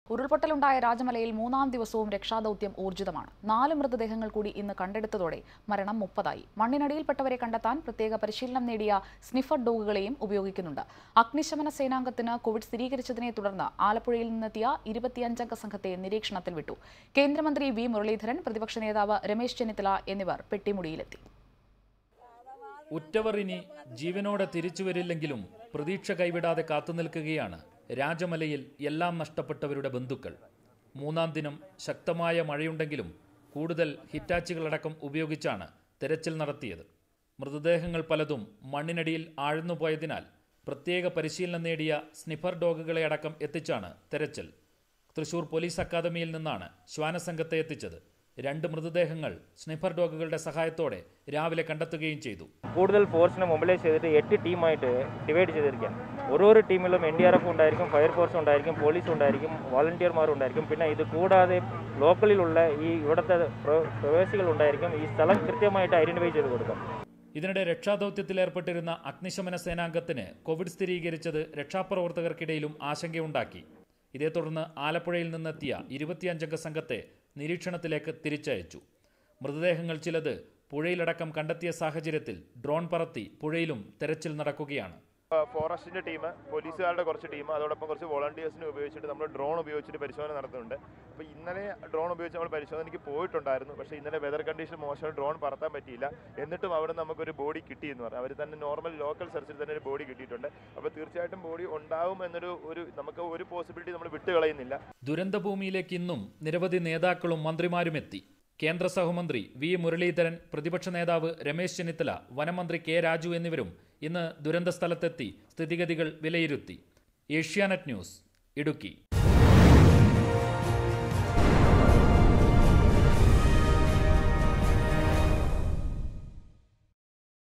ഉരുൾപൊട്ടലുണ്ടായ രാജമലയിൽ മൂന്നാം ദിവസവും രക്ഷാദൌത്യം ഊർജിതമാണ് നാല് മൃതദേഹങ്ങൾ കൂടി ഇന്ന് കണ്ടെടുത്തതോടെ മരണം മുപ്പതായി മണ്ണിനടിയിൽപ്പെട്ടവരെ കണ്ടെത്താൻ പ്രത്യേക പരിശീലനം നേടിയ സ്നിഫർ ഡോഗുകളെയും ഉപയോഗിക്കുന്നുണ്ട് അഗ്നിശമന സേനാംഗത്തിന് കോവിഡ് സ്ഥിരീകരിച്ചതിനെ തുടർന്ന് ആലപ്പുഴയിൽ നിന്നെത്തിയ ഇരുപത്തിയഞ്ചംഗ സംഘത്തെ നിരീക്ഷണത്തിൽ വിട്ടു കേന്ദ്രമന്ത്രി വി മുരളീധരൻ പ്രതിപക്ഷ നേതാവ് രമേശ് ചെന്നിത്തല എന്നിവർ പെട്ടിമുടിയിലെത്തി ഉറ്റവർ ഇനി ജീവനോടെ തിരിച്ചു വരില്ലെങ്കിലും പ്രതീക്ഷ കൈവിടാതെ കാത്തുനിൽക്കുകയാണ് രാജമലയിൽ എല്ലാം നഷ്ടപ്പെട്ടവരുടെ ബന്ധുക്കൾ മൂന്നാം ദിനം ശക്തമായ മഴയുണ്ടെങ്കിലും കൂടുതൽ ഹിറ്റാച്ചികളടക്കം ഉപയോഗിച്ചാണ് തെരച്ചിൽ നടത്തിയത് മൃതദേഹങ്ങൾ പലതും മണ്ണിനടിയിൽ ആഴ്ന്നുപോയതിനാൽ പ്രത്യേക പരിശീലനം നേടിയ സ്നിഫർ ഡോഗുകളെ അടക്കം എത്തിച്ചാണ് തെരച്ചിൽ തൃശൂർ പോലീസ് അക്കാദമിയിൽ നിന്നാണ് ശ്വാനസംഘത്തെ എത്തിച്ചത് രണ്ട് മൃതദേഹങ്ങൾ സ്നിഫർ ഡോഗുകളുടെ സഹായത്തോടെ രാവിലെ കണ്ടെത്തുകയും ചെയ്തു കൂടുതൽ ഫോഴ്സിനെ മൊബിലൈസ് ചെയ്തിട്ട് എട്ട് ടീമായിട്ട് ഡിവൈഡ് ചെയ്തിരിക്കുകയാണ് ഓരോരോ ടീമിലും എൻ ഡി ആർ എഫ് ഉണ്ടായിരിക്കും ഫയർ ഫോഴ്സ് ഉണ്ടായിരിക്കും പോലീസ് ഉണ്ടായിരിക്കും വോളണ്ടിയർമാർ ഉണ്ടായിരിക്കും പിന്നെ ഇത് കൂടാതെ ലോക്കലിലുള്ള ഈ ഇവിടുത്തെ പ്ര- പ്രവാസികൾ ഉണ്ടായിരിക്കും ഈ സ്ഥലം കൃത്യമായിട്ട് ഐഡന്റിഫൈ ചെയ്ത് കൊടുക്കും ഇതിനിടെ രക്ഷാദൌത്യത്തിലേർപ്പെട്ടിരുന്ന അഗ്നിശമന സേനാംഗത്തിന് കോവിഡ് സ്ഥിരീകരിച്ചത് രക്ഷാപ്രവർത്തകർക്കിടയിലും ആശങ്കയുണ്ടാക്കി ഇതേ തുടർന്ന് ആലപ്പുഴയിൽ നിന്നെത്തിയ ഇരുപത്തിയഞ്ചംഗ സംഘത്തെ നിരീക്ഷണത്തിലേക്ക് തിരിച്ചയച്ചു മൃതദേഹങ്ങൾ ചിലത് പുഴയിലടക്കം കണ്ടെത്തിയ സാഹചര്യത്തിൽ ഡ്രോൺ പറത്തി പുഴയിലും തെരച്ചിൽ നടക്കുകയാണ് ഫോറസ്റ്റിന്റെ ടീം പോലീസുകാരുടെ കുറച്ച് ടീം അതോടൊപ്പം കുറച്ച് വോളണ്ടിയേഴ്സിനെ ഉപയോഗിച്ചിട്ട് നമ്മൾ ഡ്രോൺ ഉപയോഗിച്ചിട്ട് പരിശോധന നടത്തുന്നുണ്ട് അപ്പോൾ ഇന്നലെ ഡ്രോൺ ഉപയോഗിച്ച് നമ്മൾ പരിശോധനയ്ക്ക് പോയിട്ടുണ്ടായിരുന്നു പക്ഷേ ഇന്നലെ വെതർ കണ്ടീഷൻ മോശം ഡ്രോൺ പറത്താൻ പറ്റിയില്ല എന്നിട്ടും അവിടെ നമുക്കൊരു ബോഡി കിട്ടി എന്ന് പറഞ്ഞു അവർ തന്നെ നോർമൽ ലോക്കൽ സെർച്ചിൽ തന്നെ ഒരു ബോഡി കിട്ടിയിട്ടുണ്ട് അപ്പോൾ തീർച്ചയായിട്ടും ബോഡി ഉണ്ടാവും എന്നൊരു ഒരു നമുക്ക് ഒരു പോസിബിലിറ്റി നമ്മൾ വിട്ടുകളയുന്നില്ല ദുരന്തഭൂമിയിലേക്ക് ഇന്നും നിരവധി നേതാക്കളും മന്ത്രിമാരും എത്തി കേന്ദ്ര സഹമന്ത്രി വി മുരളീധരൻ പ്രതിപക്ഷ നേതാവ് രമേശ് ചെന്നിത്തല വനമന്ത്രി കെ രാജു എന്നിവരും ഇന്ന് ദുരന്ത സ്ഥലത്തെത്തി സ്ഥിതിഗതികൾ വിലയിരുത്തി ഏഷ്യാനെറ്റ് ന്യൂസ് ഇടുക്കി